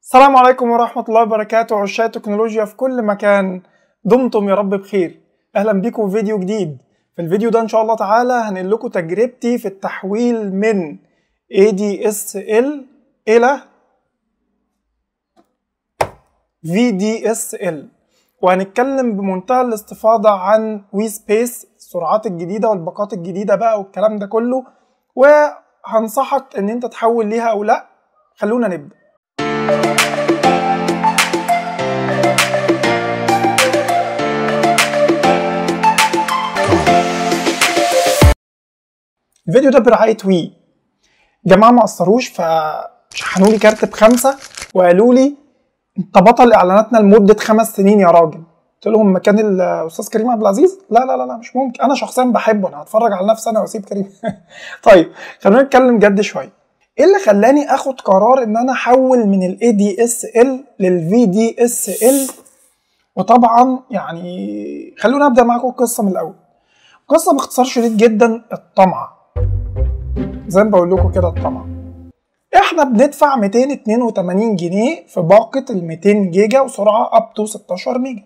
السلام عليكم ورحمة الله وبركاته عشاق التكنولوجيا في كل مكان دمتم يا رب بخير أهلا بيكم في فيديو جديد في الفيديو ده إن شاء الله تعالى هنقل لكم تجربتي في التحويل من ADSL إلى VDSL وهنتكلم بمنتهى الاستفاضة عن وي سبيس السرعات الجديدة والباقات الجديدة بقى والكلام ده كله وهنصحك إن أنت تحول ليها أو لأ خلونا نبدأ الفيديو ده برعاية وي جماعة ما قصروش فشحنوا لي كارت بخمسة وقالوا لي انت بطل اعلاناتنا لمدة خمس سنين يا راجل قلت لهم مكان الاستاذ كريم عبد العزيز لا لا لا لا مش ممكن انا شخصيا بحبه انا هتفرج على نفسي انا واسيب كريم طيب خلونا نتكلم جد شويه ايه اللي خلاني اخد قرار ان انا احول من الاي دي اس ال للفي دي اس ال وطبعا يعني خلونا ابدا معاكم القصه من الاول القصه باختصار شديد جدا الطمع زي ما بقول لكم كده الطمع احنا بندفع 282 جنيه في باقة ال 200 جيجا وسرعة اب تو 16 ميجا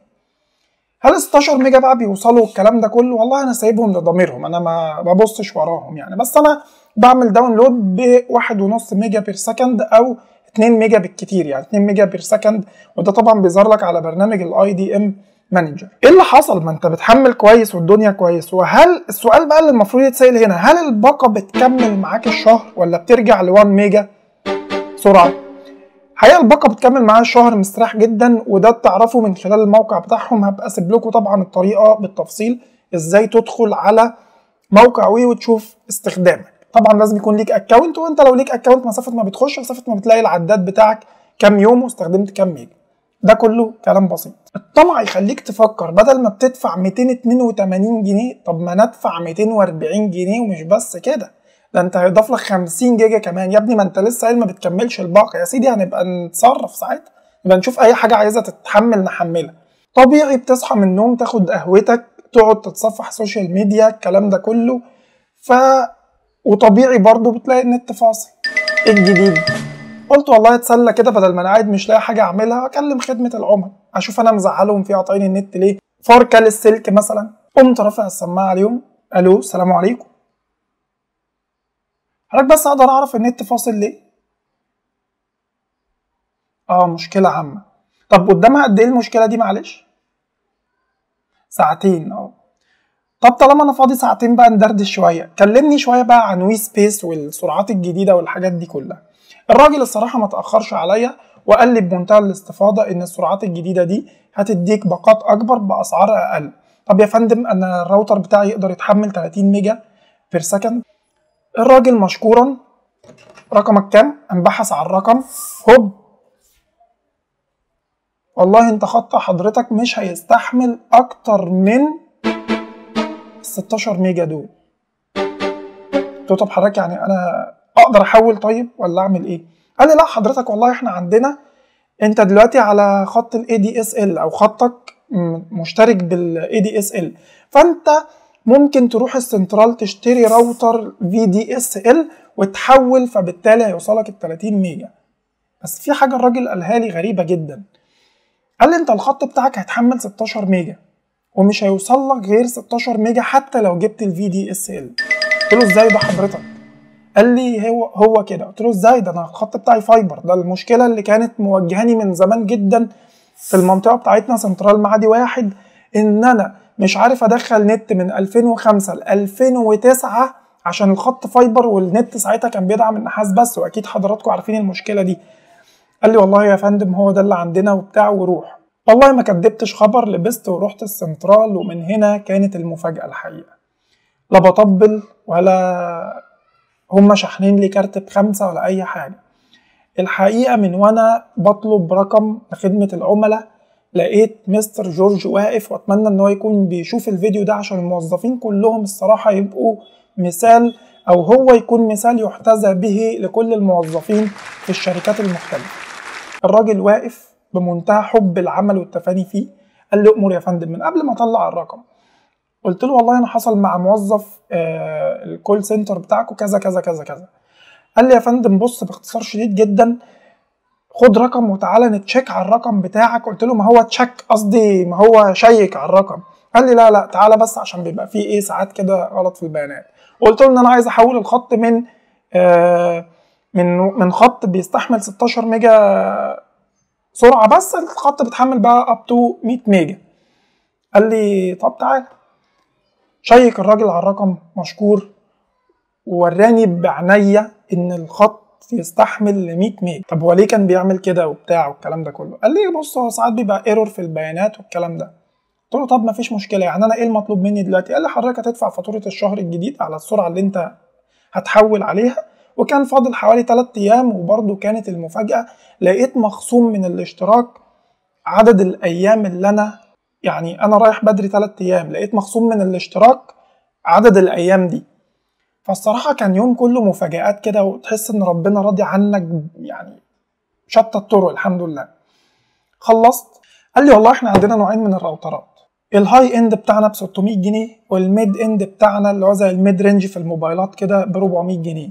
هل 16 ميجا بقى بيوصلوا الكلام ده كله والله انا سايبهم لضميرهم انا ما ببصش وراهم يعني بس انا بعمل داونلود ب 1.5 ميجا بير سكند او 2 ميجا بالكتير يعني 2 ميجا بير سكند وده طبعا بيظهر لك على برنامج الاي دي ام مانجر ايه اللي حصل ما انت بتحمل كويس والدنيا كويس وهل السؤال بقى اللي المفروض يتسال هنا هل الباقه بتكمل معاك الشهر ولا بترجع ل 1 ميجا سرعه حقيقه الباقه بتكمل معايا الشهر مستريح جدا وده تعرفه من خلال الموقع بتاعهم هبقى اسيب لكم طبعا الطريقه بالتفصيل ازاي تدخل على موقع وي وتشوف استخدامك طبعا لازم يكون ليك اكونت وانت لو ليك اكونت مسافه ما بتخش مسافه ما بتلاقي العداد بتاعك كام يوم واستخدمت كام ميجا ده كله كلام بسيط الطمع يخليك تفكر بدل ما بتدفع 282 جنيه طب ما ندفع 240 جنيه ومش بس كده ده انت هيضاف لك 50 جيجا كمان يا ابني ما انت لسه قايل ما بتكملش الباقه يا سيدي هنبقى نتصرف ساعتها يبقى نشوف اي حاجه عايزه تتحمل نحملها طبيعي بتصحى من النوم تاخد قهوتك تقعد تتصفح سوشيال ميديا الكلام ده كله ف وطبيعي برضو بتلاقي النت فاصل ايه الجديد قلت والله اتسلى كده بدل ما انا قاعد مش لاقي حاجه اعملها اكلم خدمه العملاء اشوف انا مزعلهم في قاطعين النت ليه فار كل السلك مثلا قمت رافع السماعه عليهم الو السلام عليكم حضرتك بس اقدر اعرف النت فاصل ليه اه مشكله عامه طب قدامها قد ايه المشكله دي معلش ساعتين اه طب طالما انا فاضي ساعتين بقى ندردش شويه كلمني شويه بقى عن وي سبيس والسرعات الجديده والحاجات دي كلها الراجل الصراحه ما تاخرش عليا وقال لي بمنتهى الاستفاضه ان السرعات الجديده دي هتديك باقات اكبر باسعار اقل طب يا فندم انا الراوتر بتاعي يقدر يتحمل 30 ميجا بير سكند الراجل مشكورا رقمك كام انبحث على الرقم هوب والله انت خط حضرتك مش هيستحمل اكتر من 16 ميجا دول قلت له طب حضرتك يعني انا اقدر احول طيب ولا اعمل ايه قال لي لا حضرتك والله احنا عندنا انت دلوقتي على خط الاي دي اس ال او خطك مشترك بالاي دي اس ال فانت ممكن تروح السنترال تشتري راوتر في دي اس ال وتحول فبالتالي هيوصلك ال 30 ميجا بس في حاجه الراجل قالها لي غريبه جدا قال لي انت الخط بتاعك هيتحمل 16 ميجا ومش هيوصل لك غير 16 ميجا حتى لو جبت الفي دي اس ال قلت له ازاي ده حضرتك قال لي هو هو كده قلت له ازاي ده انا الخط بتاعي فايبر ده المشكله اللي كانت موجهاني من زمان جدا في المنطقه بتاعتنا سنترال معادي واحد ان انا مش عارف ادخل نت من 2005 ل 2009 عشان الخط فايبر والنت ساعتها كان بيدعم النحاس بس واكيد حضراتكم عارفين المشكله دي قال لي والله يا فندم هو ده اللي عندنا وبتاع وروح والله ما كدبتش خبر لبست ورحت السنترال ومن هنا كانت المفاجاه الحقيقه لا بطبل ولا هم شاحنين لي كارت بخمسة ولا أي حاجة الحقيقة من وأنا بطلب رقم لخدمة العملاء لقيت مستر جورج واقف وأتمنى إن هو يكون بيشوف الفيديو ده عشان الموظفين كلهم الصراحة يبقوا مثال أو هو يكون مثال يحتذى به لكل الموظفين في الشركات المختلفة الراجل واقف بمنتهى حب العمل والتفاني فيه قال لي أمر يا فندم من قبل ما أطلع الرقم قلت له والله انا حصل مع موظف آه الكول سنتر بتاعكم كذا كذا كذا كذا قال لي يا فندم بص باختصار شديد جدا خد رقم وتعالى نتشيك على الرقم بتاعك قلت له ما هو تشيك قصدي ما هو شيك على الرقم قال لي لا لا تعالى بس عشان بيبقى فيه ايه ساعات كده غلط في البيانات قلت له ان انا عايز احول الخط من آه من من خط بيستحمل 16 ميجا سرعه بس الخط بيتحمل بقى اب تو 100 ميجا قال لي طب تعالى شيك الراجل على الرقم مشكور ووراني بعينيا ان الخط يستحمل ل 100 ميجا طب هو ليه كان بيعمل كده وبتاع والكلام ده كله قال لي بص هو ساعات بيبقى ايرور في البيانات والكلام ده قلت له طب ما فيش مشكله يعني انا ايه المطلوب مني دلوقتي قال لي حضرتك هتدفع فاتوره الشهر الجديد على السرعه اللي انت هتحول عليها وكان فاضل حوالي 3 ايام وبرده كانت المفاجاه لقيت مخصوم من الاشتراك عدد الايام اللي انا يعني انا رايح بدري 3 ايام لقيت مخصوم من الاشتراك عدد الايام دي فالصراحه كان يوم كله مفاجآت كده وتحس ان ربنا راضي عنك يعني شتى الطرق الحمد لله خلصت قال لي والله احنا عندنا نوعين من الراوترات الهاي اند بتاعنا ب 600 جنيه والميد اند بتاعنا اللي هو زي الميد رينج في الموبايلات كده ب 400 جنيه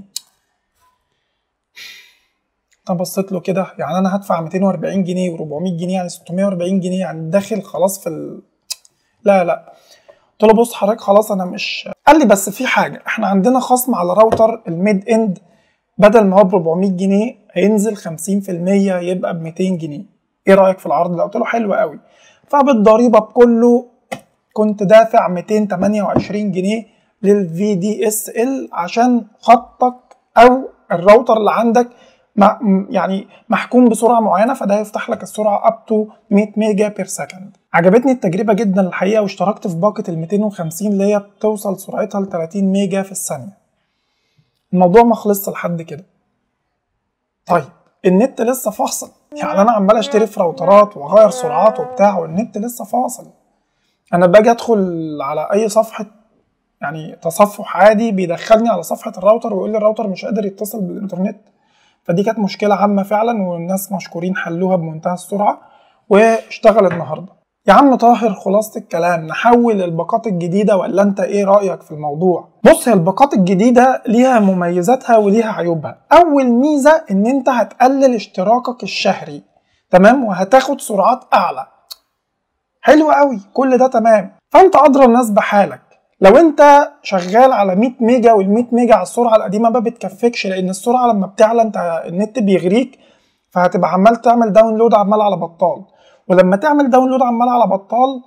طب بصيت له كده يعني انا هدفع 240 جنيه و400 جنيه يعني 640 جنيه يعني داخل خلاص في ال... لا لا قلت له بص حضرتك خلاص انا مش قال لي بس في حاجه احنا عندنا خصم على راوتر الميد اند بدل ما هو ب 400 جنيه هينزل 50% يبقى ب 200 جنيه ايه رايك في العرض ده قلت له حلو قوي فبالضريبه بكله كنت دافع 228 جنيه للفي دي اس ال عشان خطك او الراوتر اللي عندك يعني محكوم بسرعه معينه فده هيفتح لك السرعه اب تو 100 ميجا بير سكند عجبتني التجربه جدا الحقيقه واشتركت في باقه ال 250 اللي هي بتوصل سرعتها ل 30 ميجا في الثانيه الموضوع ما خلصش لحد كده طيب النت لسه فاصل يعني انا عمال اشتري في راوترات واغير سرعات وبتاع والنت لسه فاصل انا باجي ادخل على اي صفحه يعني تصفح عادي بيدخلني على صفحه الراوتر ويقول لي الراوتر مش قادر يتصل بالانترنت فدي كانت مشكله عامه فعلا والناس مشكورين حلوها بمنتهى السرعه واشتغل النهارده يا عم طاهر خلاصة الكلام نحول الباقات الجديدة ولا انت ايه رأيك في الموضوع بص هي الباقات الجديدة ليها مميزاتها وليها عيوبها اول ميزة ان انت هتقلل اشتراكك الشهري تمام وهتاخد سرعات اعلى حلو قوي كل ده تمام فانت ادرى الناس بحالك لو انت شغال على 100 ميجا وال 100 ميجا على السرعه القديمه ما بتكفكش لان السرعه لما بتعلى انت النت بيغريك فهتبقى عمال تعمل داونلود عمال على بطال ولما تعمل داونلود عمال على بطال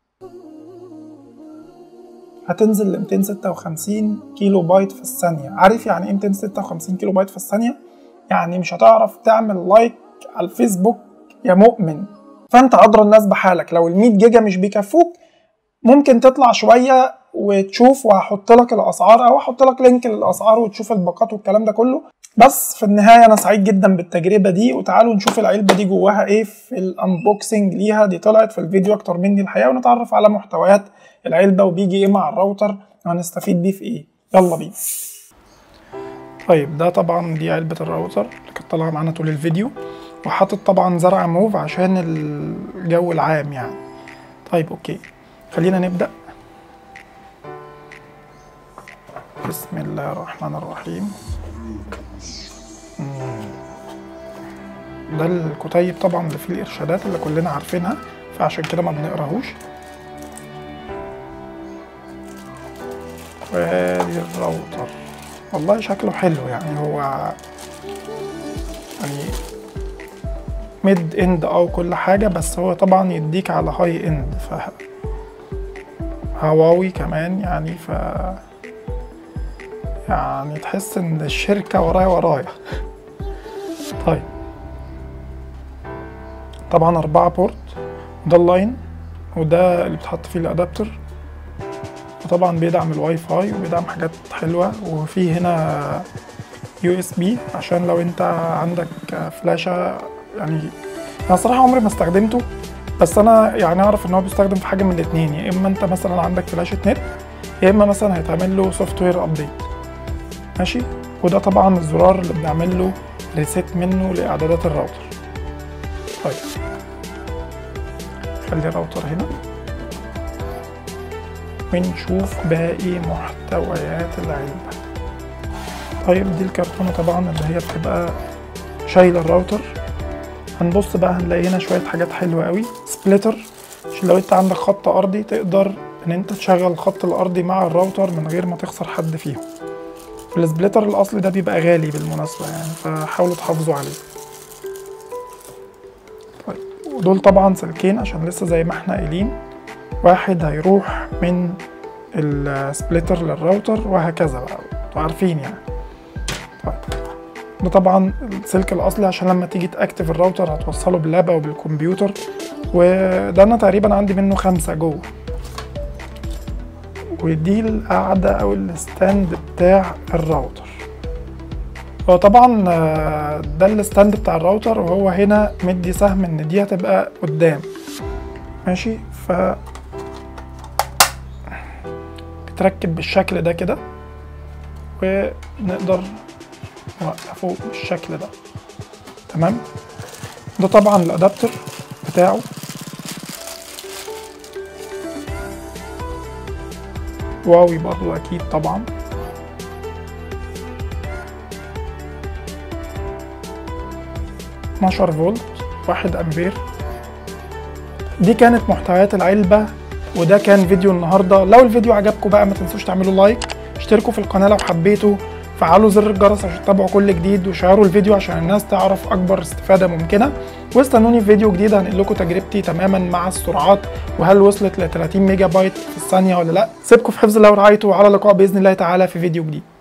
هتنزل ل 256 كيلو بايت في الثانية عارف يعني ايه 256 كيلو بايت في الثانية؟ يعني مش هتعرف تعمل لايك على الفيسبوك يا مؤمن فانت ادرى الناس بحالك لو ال 100 جيجا مش بيكفوك ممكن تطلع شوية وتشوف وهحط لك الاسعار او احط لك لينك للاسعار وتشوف الباقات والكلام ده كله بس في النهاية أنا سعيد جدا بالتجربة دي وتعالوا نشوف العلبة دي جواها إيه في الأنبوكسنج ليها دي طلعت في الفيديو أكتر مني الحقيقة ونتعرف على محتويات العلبة وبيجي إيه مع الراوتر وهنستفيد بيه في إيه يلا بينا طيب ده طبعا دي علبة الراوتر اللي كانت طالعة معانا طول الفيديو وحاطط طبعا زرع موف عشان الجو العام يعني طيب أوكي خلينا نبدأ بسم الله الرحمن الرحيم ده الكتيب طبعا اللي فيه الارشادات اللي كلنا عارفينها فعشان كده ما بنقراهوش وادي الراوتر والله شكله حلو يعني هو يعني ميد اند او كل حاجة بس هو طبعا يديك على هاي اند ف هواوي كمان يعني ف يعني تحس ان الشركة ورايا ورايا طيب طبعا أربعة بورت ده اللاين وده اللي بتحط فيه الأدابتر وطبعا بيدعم الواي فاي وبيدعم حاجات حلوة وفي هنا يو اس بي عشان لو انت عندك فلاشة يعني انا صراحة عمري ما استخدمته بس انا يعني اعرف ان هو بيستخدم في حاجة من الاتنين يا اما انت مثلا عندك فلاشة نت يا اما مثلا هيتعمل له سوفت وير ابديت ماشي وده طبعا الزرار اللي بنعمل له ريسيت منه لاعدادات الراوتر طيب خلي الراوتر هنا ونشوف باقي محتويات العلبة طيب دي الكرتونة طبعا اللي هي بتبقى شايلة الراوتر هنبص بقى هنلاقي هنا شويه حاجات حلوه قوي سبليتر عشان لو انت عندك خط ارضي تقدر ان انت تشغل الخط الارضي مع الراوتر من غير ما تخسر حد فيهم السبليتر الاصلي ده بيبقى غالي بالمناسبه يعني فحاولوا تحافظوا عليه طيب ودول طبعا سلكين عشان لسه زي ما احنا قايلين واحد هيروح من السبليتر للراوتر وهكذا بقى انتوا عارفين يعني طيب ده طبعا السلك الاصلي عشان لما تيجي تاكتف الراوتر هتوصله باللاب او بالكمبيوتر وده انا تقريبا عندي منه خمسة جوه ودي القاعدة او الستاند بتاع الراوتر هو طبعا آه، ده الستاند بتاع الراوتر وهو هنا مدي سهم ان دي هتبقى قدام ماشي ف بتركب بالشكل ده كده ونقدر نوقفه بالشكل ده تمام ده طبعا الادابتر بتاعه واوي برضو اكيد طبعا اتناشر فولت واحد امبير دي كانت محتويات العلبة وده كان فيديو النهاردة لو الفيديو عجبكم بقى ما تنسوش تعملوا لايك اشتركوا في القناة لو حبيتوا فعلوا زر الجرس عشان تتابعوا كل جديد وشيروا الفيديو عشان الناس تعرف اكبر استفادة ممكنة واستنوني في فيديو جديد هنقل لكم تجربتي تماما مع السرعات وهل وصلت ل 30 ميجا بايت في الثانية ولا لا سيبكم في حفظ الله ورعايته وعلى اللقاء باذن الله تعالى في فيديو جديد